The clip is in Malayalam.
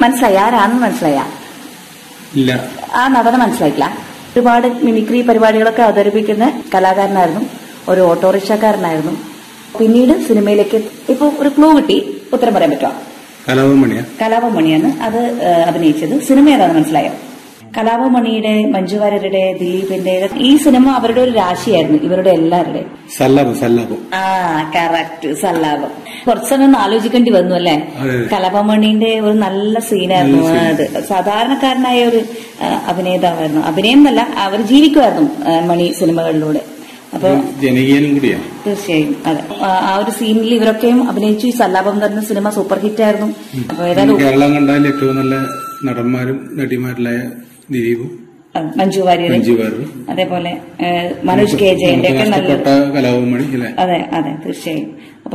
മനസ്സിലായി ആരാണെന്ന് മനസ്സിലായ ഇല്ല ആ നടനെ മനസ്സിലായില്ല ഒരുപാട് മിമിക്രി പരിപാടികളൊക്കെ അവതരിപ്പിക്കുന്ന കലാകാരനായിരുന്നു ഒരു ഓട്ടോറിക്ഷക്കാരനായിരുന്നു പിന്നീട് സിനിമയിലേക്ക് ഇപ്പൊ ഒരു ക്ലൂ കിട്ടി ഉത്തരം പറയാൻ പറ്റുമോ കലാപമണിയാ കലാപമണിയാണ് അത് ഏഹ്, അഭിനയിച്ചത് സിനിമ ഏതാണെന്ന് മനസ്സിലായോ കലാപമണിയുടെ മഞ്ജു വാര്യരുടെ ദിലീപിന്റെ ഈ സിനിമ അവരുടെ ഒരു രാശിയായിരുന്നു ഇവരുടെ എല്ലാവരുടെയും സല്ലാപം സല്ലാപം ആ കറക്റ്റ് സല്ലാപം കുറച്ചു സമയം ഒന്ന് ആലോചിക്കേണ്ടി വന്നു അല്ലേ അതെ. കലാപമണിന്റെ ഒരു നല്ല സീനായിരുന്നു നല്ല scene. അത് സാധാരണക്കാരനായ ഒരു ആ, അഭിനേതാവായിരുന്നു അഭിനയം എന്നല്ല അവർ ജീവിക്കുമായിരുന്നു ആ, മണി സിനിമകളിലൂടെ അപ്പൊ ജനകീയനും കൂടിയാ തീർച്ചയായും അതെ ആ, ആ ഒരു സീനിൽ ഇവരൊക്കെയും അഭിനയിച്ചു ഈ സല്ലാപം എന്ന് പറഞ്ഞ സിനിമ സൂപ്പർ ഹിറ്റ് ആയിരുന്നു അപ്പൊ ഏതായാലും കേരളം കണ്ടാൽ ഏറ്റവും നല്ല നടന്മാരും നടിമാരിലായ ദിലീപും ആ, മഞ്ജു വാര്യർ മഞ്ജു വാര്യരും അതേപോലെ ഏ, മനോജ് കെ ജയന്റെ ഒക്കെ നമുക്ക് നല്ല നഷ്ടപ്പെട്ട കലാപമണി അല്ലെ അതെ അതെ തീർച്ചയായും